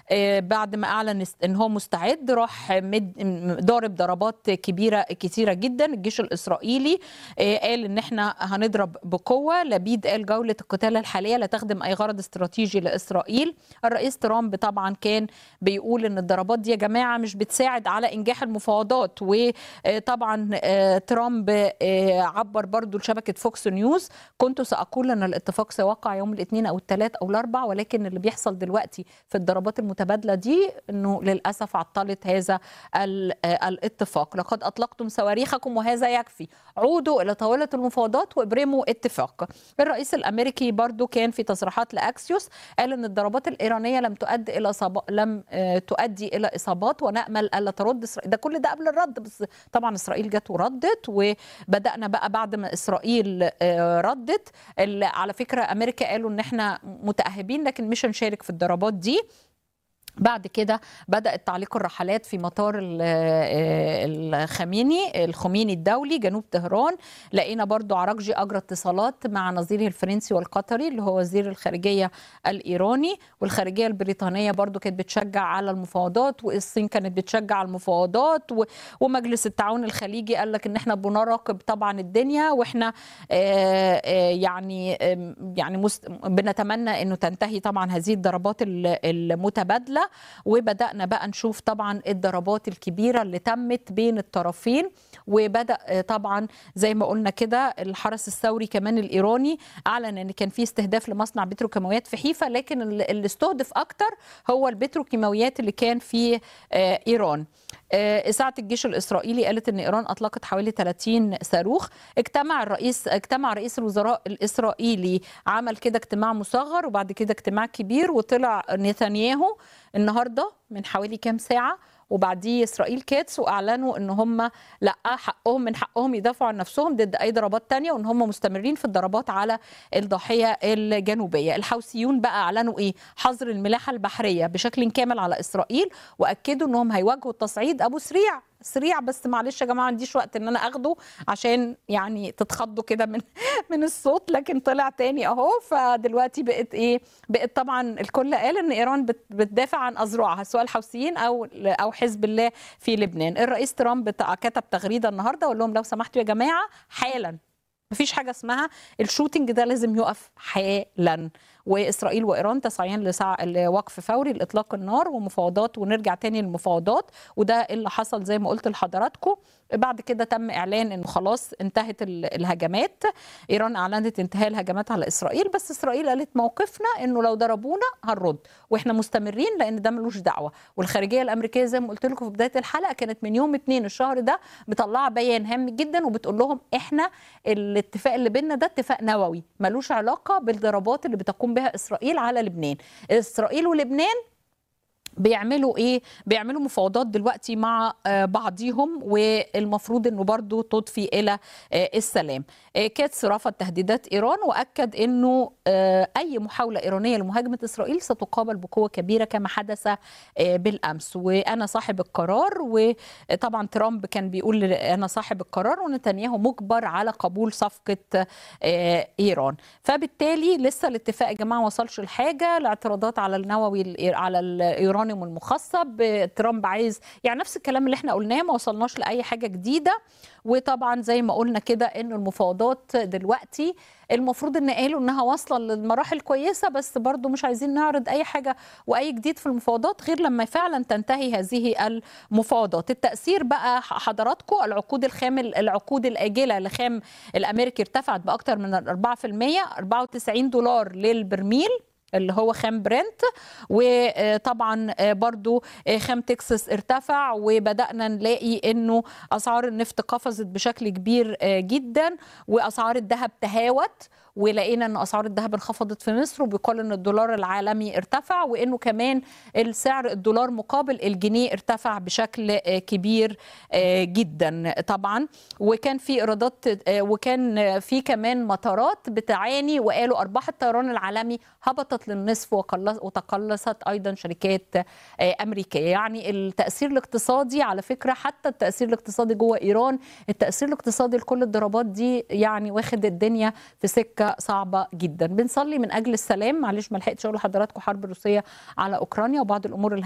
بعد ما اعلن ان هو مستعد راح مد ضارب ضربات كبيره كثيره جدا الجيش الاسرائيلي قال ان احنا هنضرب بقوه لبيد قال جوله القتال الحاليه لا تخدم اي غرض استراتيجي لاسرائيل الرئيس ترامب طبعا كان بيقول ان الضربات دي يا جماعه مش بتساعد على انجاح المفاوضات وطبعا ترامب عبر برضو لشبكه فوكس نيوز كنت ساقول ان الاتفاق سيوقع يوم الاثنين او الثلاث او الاربع ولكن اللي بيحصل دلوقتي في الضربات المتبادله دي انه للاسف عطلت هذا الاتفاق لقد اطلقتم صواريخكم وهذا يكفي عودوا الى طاوله المفاوضات وابرموا اتفاق الرئيس الامريكي برضو كان في تصريحات لاكسيوس قال ان الضربات الايرانيه لم تؤدي الى صب... لم تؤدي الى اصابات ونامل الا ترد إسرائيل. ده كل ده قبل الرد بس طبعا اسرائيل جت وردت وبدانا بقى بعد ما اسرائيل ردت على فكره امريكا قالوا ان احنا متاهبين لكن مش هنشارك في الضربات دي بعد كده بدات تعليق الرحلات في مطار الخميني الخميني الدولي جنوب طهران لقينا برضو عراقجي اجرى اتصالات مع نظيره الفرنسي والقطري اللي هو وزير الخارجيه الايراني والخارجيه البريطانيه برضو كانت بتشجع على المفاوضات والصين كانت بتشجع على المفاوضات ومجلس التعاون الخليجي قال لك ان احنا بنراقب طبعا الدنيا واحنا يعني يعني بنتمنى انه تنتهي طبعا هذه الضربات المتبادله وبدانا بقى نشوف طبعا الضربات الكبيره اللي تمت بين الطرفين وبدا طبعا زي ما قلنا كده الحرس الثوري كمان الايراني اعلن ان كان في استهداف لمصنع بتروكيماويات في حيفا لكن اللي استهدف اكتر هو البتروكيماويات اللي كان في ايران إذاعة الجيش الإسرائيلي قالت إن إيران أطلقت حوالي 30 صاروخ اجتمع الرئيس اجتمع رئيس الوزراء الإسرائيلي عمل كده اجتماع مصغر وبعد كده اجتماع كبير وطلع نتنياهو النهارده من حوالي كام ساعة وبعديه اسرائيل كاتس واعلنوا ان هم لا حقهم من حقهم يدافعوا عن نفسهم ضد اي ضربات تانية وان هم مستمرين في الضربات على الضاحيه الجنوبيه الحوثيون بقى اعلنوا ايه حظر الملاحه البحريه بشكل كامل على اسرائيل واكدوا انهم هيواجهوا التصعيد ابو سريع سريع بس معلش يا جماعه ما عنديش وقت ان انا اخده عشان يعني تتخضوا كده من من الصوت لكن طلع تاني اهو فدلوقتي بقت ايه بقت طبعا الكل قال ان ايران بتدافع عن اذرعها سواء الحوثيين او او حزب الله في لبنان الرئيس ترامب كتب تغريده النهارده وقال لهم لو سمحتوا يا جماعه حالا مفيش حاجه اسمها الشوتنج ده لازم يقف حالا واسرائيل وايران تسعيان لسع... لوقف فوري لاطلاق النار ومفاوضات ونرجع تاني للمفاوضات وده اللي حصل زي ما قلت لحضراتكم بعد كده تم اعلان انه خلاص انتهت الهجمات ايران اعلنت انتهاء الهجمات على اسرائيل بس اسرائيل قالت موقفنا انه لو ضربونا هنرد واحنا مستمرين لان ده ملوش دعوه والخارجيه الامريكيه زي ما قلت لكم في بدايه الحلقه كانت من يوم 2 الشهر ده مطلعه بيان هام جدا وبتقول لهم احنا الاتفاق اللي بيننا ده اتفاق نووي ملوش علاقه بالضربات اللي بتقوم بها اسرائيل على لبنان اسرائيل ولبنان بيعملوا ايه بيعملوا مفاوضات دلوقتي مع بعضيهم والمفروض انه برضو تضفي الى السلام كاتس رفض تهديدات ايران واكد انه اي محاوله ايرانيه لمهاجمه اسرائيل ستقابل بقوه كبيره كما حدث بالامس وانا صاحب القرار وطبعا ترامب كان بيقول انا صاحب القرار ونتنياهو مجبر على قبول صفقه ايران فبالتالي لسه الاتفاق يا جماعه ما وصلش لحاجه الاعتراضات على النووي على الايراني اليورانيوم المخصب ترامب عايز يعني نفس الكلام اللي احنا قلناه ما وصلناش لاي حاجه جديده وطبعا زي ما قلنا كده ان المفاوضات دلوقتي المفروض ان قالوا انها واصله للمراحل كويسه بس برضو مش عايزين نعرض اي حاجه واي جديد في المفاوضات غير لما فعلا تنتهي هذه المفاوضات التاثير بقى حضراتكم العقود الخام العقود الاجله لخام الامريكي ارتفعت باكثر من 4% 94 دولار للبرميل اللي هو خام برنت وطبعا برضو خام تكساس ارتفع وبدأنا نلاقي انه اسعار النفط قفزت بشكل كبير جدا واسعار الذهب تهاوت ولقينا ان اسعار الذهب انخفضت في مصر وبيقال ان الدولار العالمي ارتفع وانه كمان السعر الدولار مقابل الجنيه ارتفع بشكل كبير جدا طبعا وكان في ايرادات وكان في كمان مطارات بتعاني وقالوا ارباح الطيران العالمي هبطت للنصف وتقلصت ايضا شركات امريكيه يعني التاثير الاقتصادي على فكره حتى التاثير الاقتصادي جوه ايران التاثير الاقتصادي لكل الضربات دي يعني واخد الدنيا في سكه حاجه صعبه جدا بنصلي من اجل السلام معلش ما لحقتش اقول لحضراتكم حرب روسيه على اوكرانيا وبعض الامور